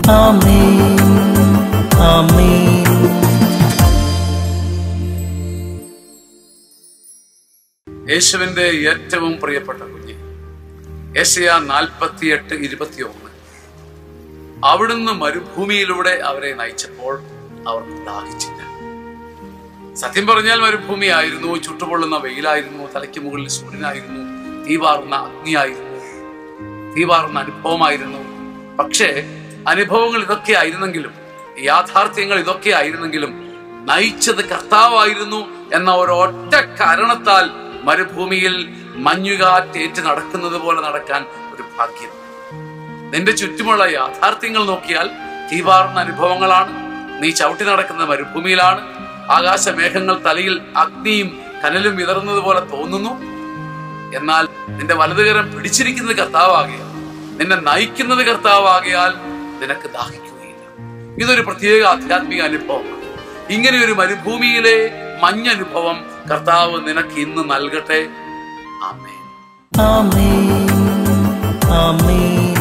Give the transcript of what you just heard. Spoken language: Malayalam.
ആമേൻ ആമേൻ യേശുവിന്റെ ഏറ്റവും പ്രിയപ്പെട്ട കുഞ്ഞ് ഏഷ്യ നാൽപ്പത്തിയെട്ട് ഇരുപത്തിയൊന്ന് അവിടുന്ന് മരുഭൂമിയിലൂടെ അവരെ നയിച്ചപ്പോൾ അവർക്ക് ദാഹിച്ചില്ല സത്യം പറഞ്ഞാൽ മരുഭൂമി ആയിരുന്നു ചുട്ടുപൊള്ളുന്ന വെയിലായിരുന്നു തലയ്ക്ക് മുകളിൽ സൂര്യനായിരുന്നു തീവാർന്ന അഗ്നിയായിരുന്നു തീവാർന്ന അനുഭവമായിരുന്നു പക്ഷേ അനുഭവങ്ങൾ ഇതൊക്കെ ആയിരുന്നെങ്കിലും യാഥാർത്ഥ്യങ്ങൾ ഇതൊക്കെ ആയിരുന്നെങ്കിലും നയിച്ചത് കർത്താവായിരുന്നു എന്ന ഒരൊറ്റ കാരണത്താൽ മരുഭൂമിയിൽ മഞ്ഞുകാറ്റേറ്റ് നടക്കുന്നത് പോലെ നടക്കാൻ ഒരു ഭാഗ്യം നിന്റെ ചുറ്റുമുള്ള യാഥാർത്ഥ്യങ്ങൾ നോക്കിയാൽ തീവാർന്ന അനുഭവങ്ങളാണ് നീ ചവിട്ടി നടക്കുന്ന മരുഭൂമിയിലാണ് ആകാശമേഘങ്ങൾ തലയിൽ അഗ്നിയും കനലും വിതറുന്നത് പോലെ തോന്നുന്നു എന്നാൽ നിന്റെ വലതുകരം പിടിച്ചിരിക്കുന്നത് കർത്താവാകിയാൽ നിന്നെ നയിക്കുന്നത് കർത്താവാകിയാൽ നിനക്ക് ദാഹിക്കുകയില്ല ഇതൊരു പ്രത്യേക ആധ്യാത്മിക അനുഭവമാണ് ഇങ്ങനെ ഒരു മരുഭൂമിയിലെ മഞ്ഞനുഭവം കർത്താവ് നിനക്ക് ഇന്ന് നൽകട്ടെ ആമേൻ ആമേൻ ആമേൻ